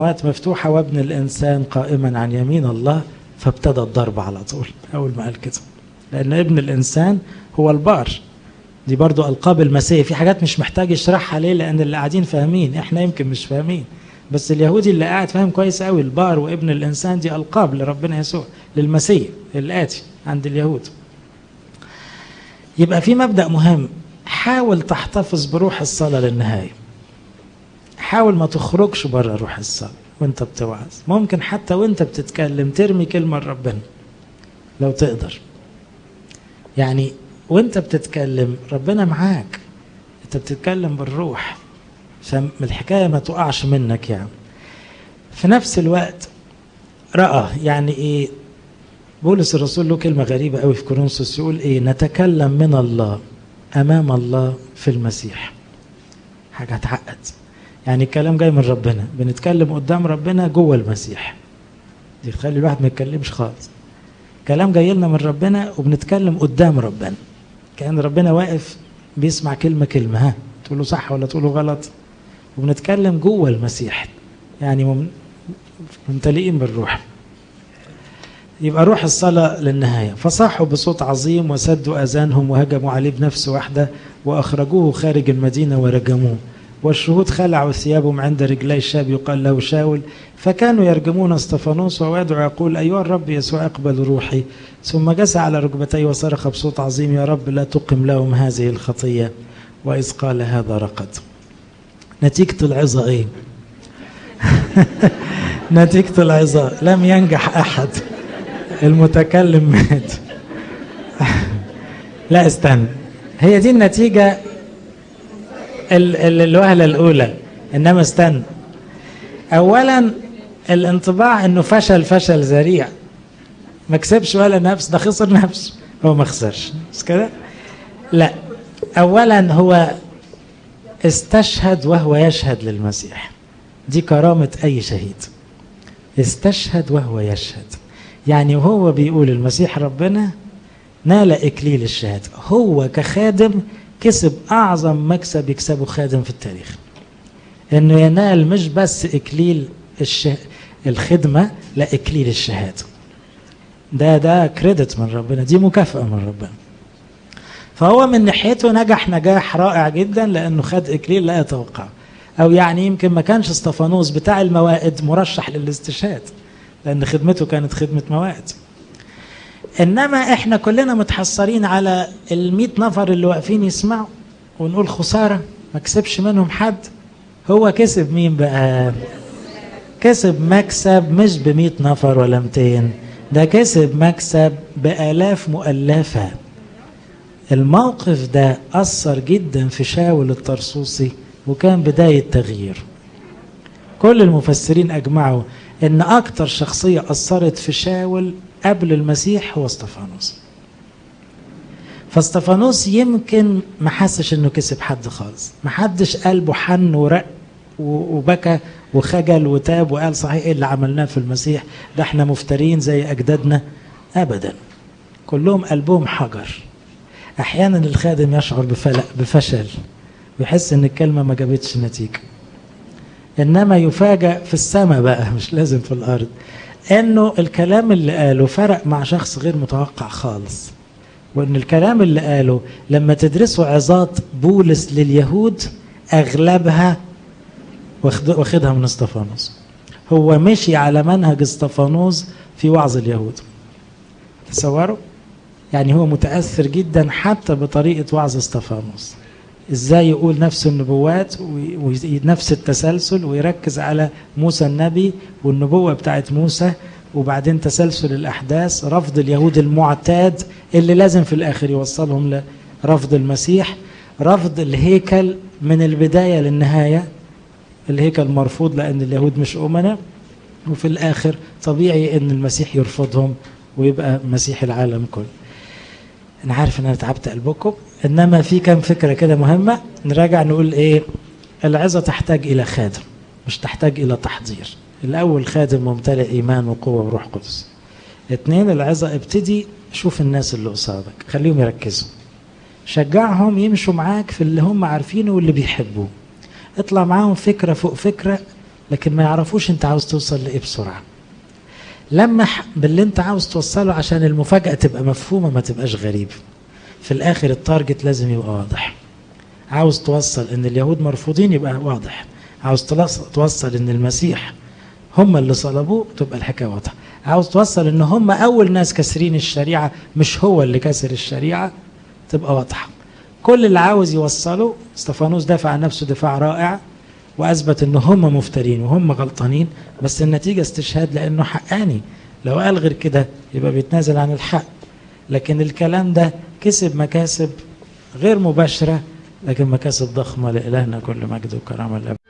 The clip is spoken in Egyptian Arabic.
السماوات مفتوحة وابن الإنسان قائما عن يمين الله فابتدى الضرب على طول أول ما قال كده لأن ابن الإنسان هو البار دي برضو ألقاب المسيح في حاجات مش محتاج يشرحها ليه لأن اللي قاعدين فاهمين إحنا يمكن مش فاهمين بس اليهودي اللي قاعد فاهم كويس قوي البار وابن الإنسان دي ألقاب لربنا يسوع للمسيح الآتي عند اليهود يبقى في مبدأ مهم حاول تحتفظ بروح الصلاة للنهاية حاول ما تخرجش بره روح الصلاة وانت بتوعظ ممكن حتى وانت بتتكلم ترمي كلمة لربنا لو تقدر يعني وانت بتتكلم ربنا معاك انت بتتكلم بالروح عشان الحكاية ما تقعش منك يعني في نفس الوقت رأى يعني ايه بولس الرسول له كلمة غريبة قوي في كورنثوس يقول ايه نتكلم من الله امام الله في المسيح حاجة هتعقد يعني الكلام جاي من ربنا بنتكلم قدام ربنا جوه المسيح دي تخلي الواحد ما يتكلمش خالص كلام جاي لنا من ربنا وبنتكلم قدام ربنا كأن ربنا واقف بيسمع كلمة كلمة ها تقول له صح ولا تقول له غلط وبنتكلم جوه المسيح يعني ممتلئين بالروح يبقى روح الصلاة للنهاية فصاحوا بصوت عظيم وسدوا أذانهم وهجموا عليه بنفس واحدة وأخرجوه خارج المدينة ورجموه والشهود خلعوا ثيابهم عند رجلي الشاب يقال له شاول فكانوا يرجمون استفانوس ويدعو يقول أيها الرب يسوع اقبل روحي ثم جس على ركبتيه وصرخ بصوت عظيم يا رب لا تقم لهم هذه الخطية وإذ قال هذا رقد نتيجة العظة إيه نتيجة العظة لم ينجح أحد المتكلم مات لا استنى هي دي النتيجة الوهلة الأولى إنما استنى أولا الانطباع إنه فشل فشل ذريع ما كسبش ولا نفس ده خسر نفسه هو ما خسرش مش كده؟ لا أولا هو استشهد وهو يشهد للمسيح دي كرامة أي شهيد استشهد وهو يشهد يعني وهو بيقول المسيح ربنا نال إكليل الشهادة هو كخادم كسب أعظم مكسب يكسبه خادم في التاريخ إنه ينال مش بس إكليل الشه... الخدمة لا إكليل الشهادة ده ده كريدت من ربنا دي مكافأة من ربنا فهو من ناحيته نجح نجاح رائع جدا لأنه خد إكليل لا يتوقع أو يعني يمكن ما كانش استفانوس بتاع الموائد مرشح للاستشهاد لأن خدمته كانت خدمة موائد إنما إحنا كلنا متحسرين على المئة نفر اللي واقفين يسمعوا ونقول خسارة ما كسبش منهم حد هو كسب مين بقى كسب مكسب مش بمئة نفر ولا 200 ده كسب مكسب بآلاف مؤلفة الموقف ده أثر جدا في شاول الطرسوسي وكان بداية تغيير كل المفسرين أجمعوا ان اكتر شخصية اثرت في شاول قبل المسيح هو استفانوس فاستفانوس يمكن ما حسش انه كسب حد خالص ما حدش قلبه حن ورق وبكى وخجل وتاب وقال صحيح ايه اللي عملناه في المسيح ده احنا مفترين زي اجدادنا ابدا كلهم قلبهم حجر احيانا الخادم يشعر بفشل ويحس ان الكلمة ما جابتش نتيجة انما يفاجأ في السماء بقى مش لازم في الارض انه الكلام اللي قاله فرق مع شخص غير متوقع خالص وان الكلام اللي قاله لما تدرسوا عظات بولس لليهود اغلبها واخدها من استفانوس هو مشي على منهج استفانوس في وعظ اليهود تصوروا يعني هو متاثر جدا حتى بطريقه وعظ استفانوس ازاي يقول نفس النبوات ونفس التسلسل ويركز على موسى النبي والنبوة بتاعت موسى وبعدين تسلسل الأحداث رفض اليهود المعتاد اللي لازم في الآخر يوصلهم لرفض المسيح رفض الهيكل من البداية للنهاية الهيكل مرفوض لأن اليهود مش أمنا وفي الآخر طبيعي أن المسيح يرفضهم ويبقى مسيح العالم كله أنا عارف أن أنا تعبت قلبكم إنما في كم فكرة كده مهمة نراجع نقول إيه العظة تحتاج إلى خادم مش تحتاج إلى تحضير الأول خادم ممتلئ إيمان وقوة وروح قدس اتنين العظة ابتدي شوف الناس اللي قصادك خليهم يركزوا شجعهم يمشوا معاك في اللي هم عارفينه واللي بيحبوه اطلع معاهم فكرة فوق فكرة لكن ما يعرفوش انت عاوز توصل لايه بسرعه لما باللي انت عاوز توصله عشان المفاجاه تبقى مفهومه ما تبقاش غريبه في الاخر التارجت لازم يبقى واضح عاوز توصل ان اليهود مرفوضين يبقى واضح عاوز توصل ان المسيح هم اللي صلبوه تبقى الحكايه واضحه عاوز توصل ان هم اول ناس كاسرين الشريعه مش هو اللي كسر الشريعه تبقى واضحه كل اللي عاوز يوصله استفانوس دافع عن نفسه دفاع رائع واثبت ان هم مفترين وهم غلطانين بس النتيجه استشهاد لانه حقاني لو قال غير كده يبقى بيتنازل عن الحق لكن الكلام ده كسب مكاسب غير مباشره لكن مكاسب ضخمه لالهنا كل مجد وكرامه